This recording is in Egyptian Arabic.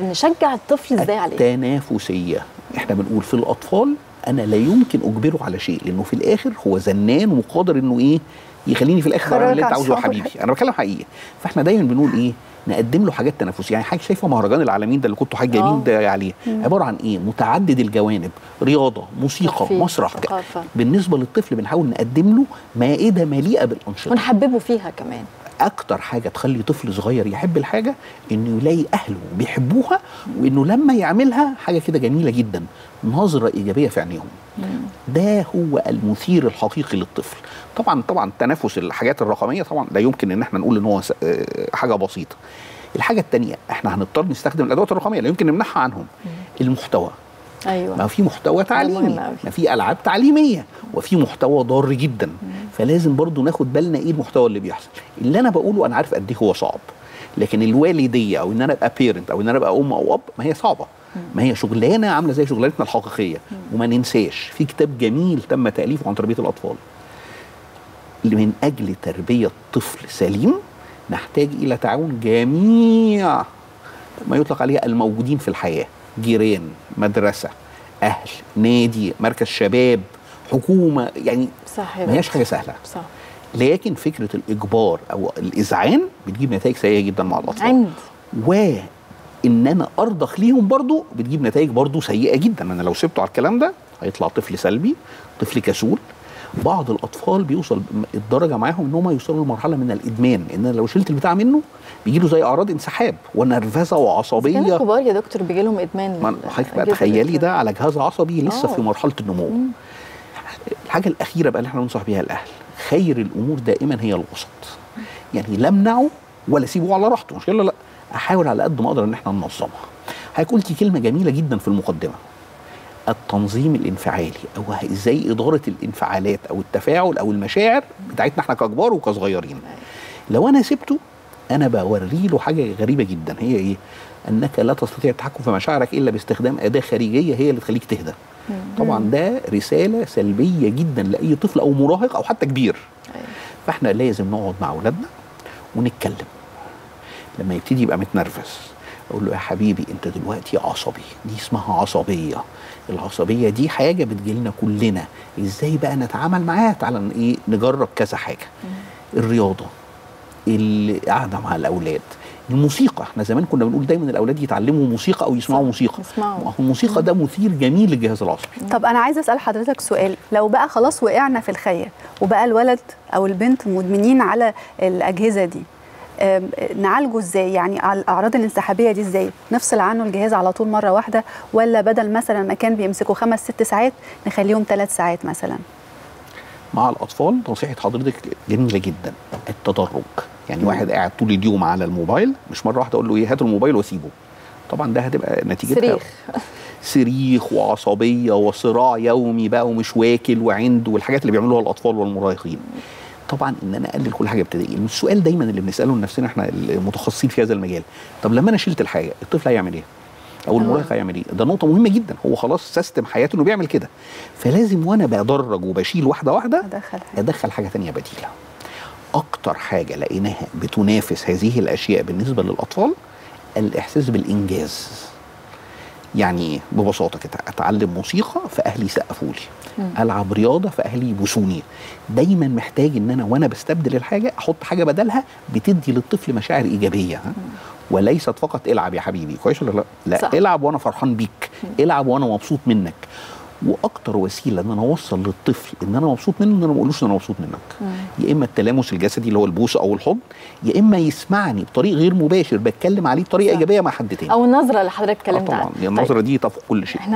نشجع الطفل ازاي عليه التنافسيه احنا بنقول في الاطفال انا لا يمكن اجبره على شيء لانه في الاخر هو زنان وقادر انه ايه يخليني في الاخر اعمل اللي انت خرجك عاوزه يا على حبيبي انا بتكلم حقيقي فاحنا دايما بنقول ايه نقدم له حاجات تنافسيه يعني حاجه شايفه مهرجان العالمين ده اللي كنتوا حاجه آه. جايبين ده عليه عباره عن ايه متعدد الجوانب رياضه موسيقى ترفيه، مسرح ثقافة. بالنسبه للطفل بنحاول نقدم له مائده مليئه بالانشطه ونحببه فيها كمان اكتر حاجه تخلي طفل صغير يحب الحاجه انه يلاقي اهله بيحبوها وانه لما يعملها حاجه كده جميله جدا نظره ايجابيه في عينيهم ده هو المثير الحقيقي للطفل طبعا طبعا تنافس الحاجات الرقميه طبعا لا يمكن ان احنا نقول ان هو س- آه، حاجه بسيطه الحاجه الثانيه احنا هنضطر نستخدم الادوات الرقميه لا يمكن نمنعها عنهم المحتوى ما ايوه في محتوى تعليمي مهم أوي. ما في العاب تعليميه وفي محتوى ضار جدا فلازم برضو ناخد بالنا ايه المحتوى اللي بيحصل اللي انا بقوله انا عارف قد ايه هو صعب لكن الوالديه او ان انا ابقى بيرنت او ان انا ابقى ام او اب ما هي صعبه ما هي شغلانه عامله زي شغلانتنا الحقيقيه وما ننساش في كتاب جميل تم تاليفه عن تربيه الاطفال من اجل تربيه طفل سليم نحتاج الى تعاون جميع ما يطلق عليها الموجودين في الحياه جيران مدرسه اهل نادي مركز شباب حكومه يعني صح ما هياش حاجه سهله صح لكن فكره الاجبار او الاذعان بتجيب نتائج سيئه جدا مع الاطفال عند وان انا ارضخ ليهم برضو بتجيب نتائج برضو سيئه جدا انا لو سبته على الكلام ده هيطلع طفل سلبي طفل كسول بعض الاطفال بيوصل الدرجه معاهم ان هم يوصلوا لمرحله من الادمان ان أنا لو شلت البتاع منه بيجي له زي اعراض انسحاب ونرفزه كان وعصبيه الكبار يا دكتور بيجي لهم ادمان ما لل- حضرتك بقى أجهزة تخيلي الإدمان. ده على جهاز عصبي لسه آه. في مرحله النمو الحاجه الاخيره بقى اللي احنا بننصح بيها الاهل خير الامور دائما هي الوسط يعني لا امنعه ولا اسيبه على راحته مش كده لا احاول على قد ما اقدر ان احنا ننظمها حضرتك قلتي كلمه جميله جدا في المقدمه التنظيم الانفعالي او ازاي اداره الانفعالات او التفاعل او المشاعر بتاعتنا احنا ككبار وكصغيرين لو انا سبته انا بوري له حاجه غريبه جدا هي ايه انك لا تستطيع التحكم في مشاعرك الا باستخدام اداه خارجيه هي اللي تخليك تهدى طبعا ده رساله سلبيه جدا لاي طفل او مراهق او حتى كبير أيوة. فاحنا لازم نقعد مع اولادنا ونتكلم لما يبتدي يبقى متنرفز اقول له يا حبيبي انت دلوقتي عصبي دي اسمها عصبيه العصبيه دي حاجه بتجيلنا كلنا ازاي بقى نتعامل معاها تعالى ن- ايه نجرب كذا حاجه الرياضه القعده مع الاولاد الموسيقى احنا زمان كنا بنقول دايما الاولاد يتعلموا موسيقى او يسمعوا صح، موسيقى يسمعوا. ما هو الموسيقى ده مثير جميل للجهاز العصبي طب انا عايزه اسال حضرتك سؤال لو بقى خلاص وقعنا في الخير وبقى الولد او البنت مدمنين على الاجهزه دي أم، نعالجه ازاي يعني على الاعراض الانسحابيه دي ازاي نفصل عنه الجهاز على طول مره واحده ولا بدل مثلا ما كان بيمسكه خمس ست ساعات نخليهم ثلاث ساعات مثلا مع الاطفال نصيحه حضرتك جميله جدا التدرج يعني واحد قاعد طول اليوم على الموبايل مش مره واحده اقول له ايه هات الموبايل واسيبه طبعا ده هتبقى نتيجتها صريخ صريخ وعصبيه وصراع يومي بقى ومش واكل وعند والحاجات اللي بيعملوها الاطفال والمراهقين طبعا ان انا اقلل كل حاجه ابتدائيه السؤال دايما اللي بنساله لنفسنا احنا المتخصصين في هذا المجال طب لما انا شلت الحاجه الطفل هيعمل ايه او المراهق هيعمل ايه ده نقطه مهمه جدا هو خلاص سيستم حياته انه بيعمل كده فلازم وانا بدرج وبشيل واحده واحده ادخل ادخل حاجه تانية بديله اكتر حاجه لقيناها بتنافس هذه الاشياء بالنسبه للاطفال الاحساس بالانجاز يعني ايه ببساطه كده اتعلم موسيقى فاهلي يسقفوا لي العب رياضه فاهلي يبوسوني دايما محتاج ان انا وانا بستبدل الحاجه احط حاجه بدلها بتدي للطفل مشاعر ايجابيه ها؟ وليست فقط العب يا حبيبي كويس ولا لا لا صح. العب وانا فرحان بيك العب وانا مبسوط منك واكتر وسيله ان انا اوصل للطفل ان انا مبسوط منه ان انا ما اقولوش ان انا مبسوط منك يا اما التلامس الجسدي اللي هو البوس او الحضن يا اما يسمعني بطريق غير مباشر بتكلم عليه بطريقه صح. ايجابيه مع حد تاني او النظره اللي حضرتك آه اتكلمت طبعا عنها النظره دي تفوق كل شيء